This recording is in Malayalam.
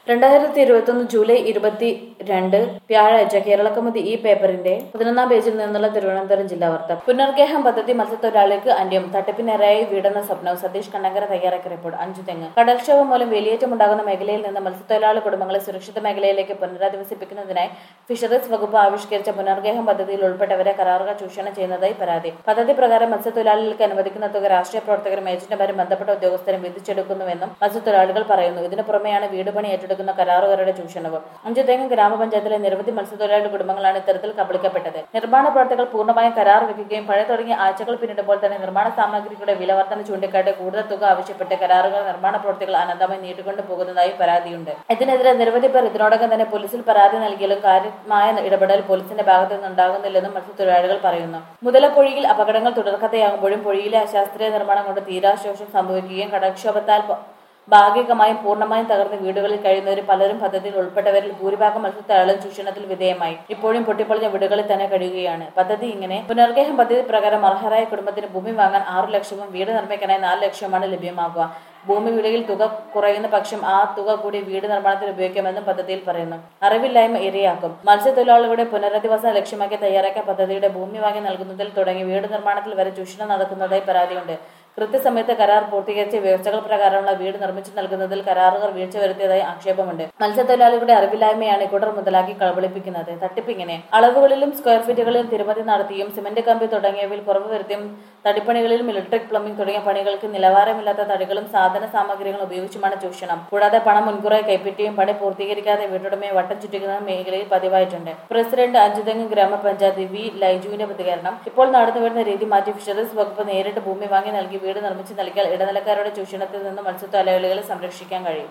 രണ്ടായിരത്തി ഇരുപത്തൊന്ന് ജൂലൈ ഇരുപത്തി രണ്ട് വ്യാഴാഴ്ച കേരളകൗമുദി ഈ പേപ്പറിന്റെ പതിനൊന്നാം പേജിൽ നിന്നുള്ള തിരുവനന്തപുരം ജില്ലാ വാർത്ത പുനർഗേഹം പദ്ധതി മത്സ്യത്തൊഴിലാളികൾക്ക് അന്യം തട്ടിപ്പിനിരയായി വീടെന്ന സ്വപ്നവും സതീഷ് കണ്ണങ്കര തയ്യാറാക്കിയ റിപ്പോർട്ട് അഞ്ചു തെങ്ങ് കടൽക്ഷോഭം മൂലം വേലിയേറ്റമുണ്ടാകുന്ന മേഖലയിൽ നിന്ന് മത്സ്യത്തൊഴിലാളി കുടുംബങ്ങളെ സുരക്ഷിത മേഖലയിലേക്ക് പുനരധിവസിപ്പിക്കുന്നതിനായി ഫിഷറീസ് വകുപ്പ് ആവിഷ്കരിച്ച പുനർഗേഹം പദ്ധതിയിൽ ഉൾപ്പെട്ടവരെ കരാറുകാർ ചൂഷണം ചെയ്യുന്നതായി പരാതി പദ്ധതി പ്രകാരം മത്സ്യത്തൊഴിലാളികൾക്ക് അനുവദിക്കുന്ന തുക രാഷ്ട്രീയ പ്രവർത്തകരും ഏജന്റുമാരും ബന്ധപ്പെട്ട ഉദ്യോഗസ്ഥരും വിധിച്ചെടുക്കുന്നുവെന്നും മത്സ്യത്തൊഴിലാളികൾ പറയുന്നു ഇതിനു പുറമെയാണ് വീട് പണി ഏറ്റെടുക്കുന്ന കരാറുകാരുടെ ചൂഷണവും അഞ്ചുതേങ്ങ ഗ്രാമപഞ്ചായത്തിലെ നിരവധി മത്സ്യത്തൊഴിലാളി കുടുംബങ്ങളാണ് ഇത്തരത്തിൽ കബളിക്കപ്പെട്ടത് നിർമ്മാണ പ്രവർത്തികൾ പൂർണ്ണമായും കരാർ വെക്കുകയും പഴയ തുടങ്ങിയ ആഴ്ചകൾ പിന്നിടുമ്പോൾ തന്നെ നിർമ്മാണ സാമഗ്രികളുടെ വില വർധന ചൂണ്ടിക്കാട്ടി കൂടുതൽ തുക ആവശ്യപ്പെട്ട് കരാറുകൾ നിർമ്മാണ പ്രവർത്തികൾ അനന്തമായി നീട്ടിക്കൊണ്ടു പോകുന്നതായി പരാതിയുണ്ട് ഇതിനെതിരെ നിരവധി പേർ ഇതിനോടകം തന്നെ പോലീസിൽ പരാതി നൽകിയാലും കാര്യമായ ഇടപെടൽ പോലീസിന്റെ ഭാഗത്തു നിന്നുണ്ടാകുന്നില്ലെന്നും മത്സ്യത്തൊഴിലാളികൾ പറയുന്നു മുതലപ്പൊഴിയിൽ അപകടങ്ങൾ തുടർക്കഥയാകുമ്പോഴും പൊഴിയിലെ അശാസ്ത്രീയ നിർമ്മാണം കൊണ്ട് തീരാശോഷം സംഭവിക്കുകയും കടൽക്ഷോഭത്താൽ പ- ഭാഗികമായും പൂർണ്ണമായും തകർന്ന വീടുകളിൽ കഴിയുന്നവർ പലരും പദ്ധതിയിൽ ഉൾപ്പെട്ടവരിൽ ഭൂരിഭാഗം മത്സ്യത്തൊഴിലാളികളും ചൂഷണത്തിൽ വിധേയമായി ഇപ്പോഴും പൊട്ടിപ്പൊളിഞ്ഞ വീടുകളിൽ തന്നെ കഴിയുകയാണ് പദ്ധതി ഇങ്ങനെ പുനർഗേഹം പദ്ധതി പ്രകാരം അർഹരായ കുടുംബത്തിന് ഭൂമി വാങ്ങാൻ ആറു ലക്ഷവും വീട് നിർമ്മിക്കാനായി നാല് ലക്ഷവുമാണ് ലഭ്യമാകുക ഭൂമി വിലയിൽ തുക കുറയുന്ന പക്ഷം ആ തുക കൂടി വീട് നിർമ്മാണത്തിന് ഉപയോഗിക്കാമെന്നും പദ്ധതിയിൽ പറയുന്നു അറിവില്ലായ്മ ഇരയാക്കും മത്സ്യത്തൊഴിലാളികളുടെ പുനരധിവാസം ലക്ഷ്യമാക്കി തയ്യാറാക്കിയ പദ്ധതിയുടെ ഭൂമി വാങ്ങി നൽകുന്നതിൽ തുടങ്ങി വീട് നിർമ്മാണത്തിൽ വരെ ചൂഷണം നടക്കുന്നതായി പരാതിയുണ്ട് കൃത്യസമയത്ത് കരാർ പൂർത്തീകരിച്ച വ്യവസ്ഥകൾ പ്രകാരമുള്ള വീട് നിർമ്മിച്ചു നൽകുന്നതിൽ കരാറുകാർ വീഴ്ച വരുത്തിയതായി ആക്ഷേപമുണ്ട് മത്സ്യത്തൊഴിലാളികളുടെ അറിവില്ലായ്മയാണ് ഇക്കൂട്ടർ മുതലാക്കി കളവളിപ്പിക്കുന്നത് തട്ടിപ്പിങ്ങനെ അളവുകളിലും സ്ക്വയർ ഫീറ്റുകളിലും തിരുമതി നടത്തിയും സിമന്റ് കമ്പി തുടങ്ങിയവയിൽ കുറവ് വരുത്തിയും തടിപ്പണികളിലും ഇലക്ട്രിക് പ്ലംബിംഗ് തുടങ്ങിയ പണികൾക്ക് നിലവാരമില്ലാത്ത തടികളും സാധന സാമഗ്രികളും ഉപയോഗിച്ചുമാണ് ചൂഷണം കൂടാതെ പണം മുൻകൂറായി കൈപ്പറ്റിയും പണി പൂർത്തീകരിക്കാതെ വീട്ടുടമയെ വട്ടം ചുറ്റിക്കുന്ന മേഖലയിൽ പതിവായിട്ടുണ്ട് പ്രസിഡന്റ് അഞ്ചുതെങ്ങ് ഗ്രാമപഞ്ചായത്ത് വി ലൈജുവിന്റെ പ്രതികരണം ഇപ്പോൾ നടന്നുവരുന്ന രീതി മാറ്റി ഫിഷറീസ് വകുപ്പ് നേരിട്ട് ഭൂമി വാങ്ങി നൽകി വീട് നിർമ്മിച്ച് നൽകിയാൽ ഇടനിലക്കാരുടെ ചൂഷണത്തിൽ നിന്ന് മത്സ്യത്തൊഴിലാളികളെ സംരക്ഷിക്കാൻ കഴിയും